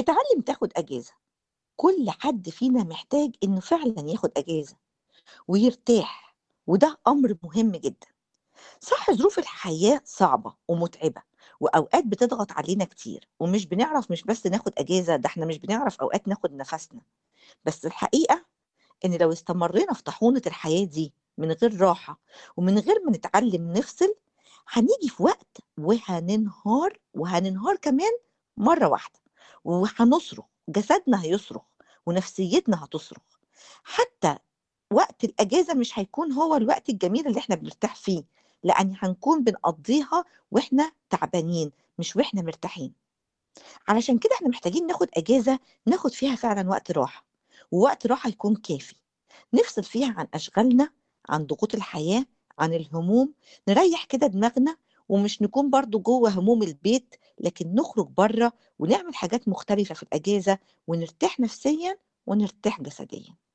اتعلم تاخد أجازة، كل حد فينا محتاج إنه فعلًا ياخد أجازة ويرتاح، وده أمر مهم جدًا. صح ظروف الحياة صعبة ومُتعبة، وأوقات بتضغط علينا كتير، ومش بنعرف مش بس ناخد أجازة، ده إحنا مش بنعرف أوقات ناخد نَفَسنا، بس الحقيقة إن لو استمرينا في طاحونة الحياة دي من غير راحة، ومن غير ما نتعلم نفصل، هنيجي في وقت وهننهار، وهننهار كمان مرّة واحدة، وهنصرخ، جسدنا هيصرخ، ونفسيتنا هتصرخ. حتى وقت الأجازة مش هيكون هو الوقت الجميل اللي إحنا بنرتاح فيه، لأن هنكون بنقضّيها وإحنا تعبانين، مش وإحنا مرتاحين. علشان كده إحنا محتاجين ناخد أجازة ناخد فيها فعلًا وقت راحة، ووقت راحة يكون كافي، نفصل فيها عن أشغالنا، عن ضغوط الحياة، عن الهموم، نريّح كده دماغنا، ومش نكون برضه جوّه هموم البيت، لكن نخرج برّه ونعمل حاجات مختلفة في الأجازة، ونرتاح نفسيًا ونرتاح جسديًا.